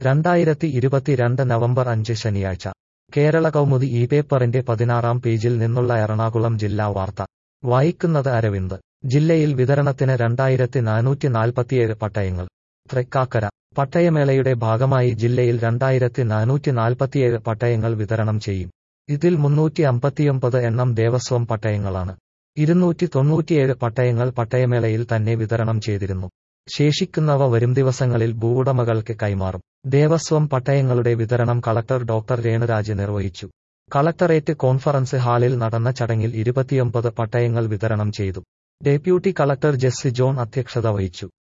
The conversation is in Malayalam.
രണ്ടായിരത്തി ഇരുപത്തിരണ്ട് നവംബർ അഞ്ച് ശനിയാഴ്ച കേരള കൗമുദി ഈ പേപ്പറിന്റെ പതിനാറാം പേജിൽ നിന്നുള്ള എറണാകുളം ജില്ലാ വാർത്ത വായിക്കുന്നത് അരവിന്ദ് ജില്ലയിൽ വിതരണത്തിന് രണ്ടായിരത്തി നാനൂറ്റി നാൽപ്പത്തിയേഴ് പട്ടയങ്ങൾ തൃക്കാക്കര പട്ടയമേളയുടെ ഭാഗമായി ജില്ലയിൽ രണ്ടായിരത്തി നാനൂറ്റി നാൽപ്പത്തിയേഴ് പട്ടയങ്ങൾ വിതരണം ചെയ്യും ഇതിൽ മുന്നൂറ്റി അമ്പത്തിയൊമ്പത് എണ്ണം ദേവസ്വം പട്ടയങ്ങളാണ് ഇരുന്നൂറ്റി തൊണ്ണൂറ്റിയേഴ് പട്ടയങ്ങൾ പട്ടയമേളയിൽ തന്നെ വിതരണം ചെയ്തിരുന്നു ശേഷിക്കുന്നവ വരും ദിവസങ്ങളിൽ ഭൂവുടമകൾക്ക് കൈമാറും ദേവസ്വം പട്ടയങ്ങളുടെ വിതരണം കളക്ടർ ഡോക്ടർ രേണുരാജ് നിർവഹിച്ചു കളക്ടറേറ്റ് കോൺഫറൻസ് ഹാളിൽ നടന്ന ചടങ്ങിൽ ഇരുപത്തിയൊമ്പത് പട്ടയങ്ങൾ വിതരണം ചെയ്തു ഡെപ്യൂട്ടി കളക്ടർ ജെസ്സി ജോൺ അധ്യക്ഷത വഹിച്ചു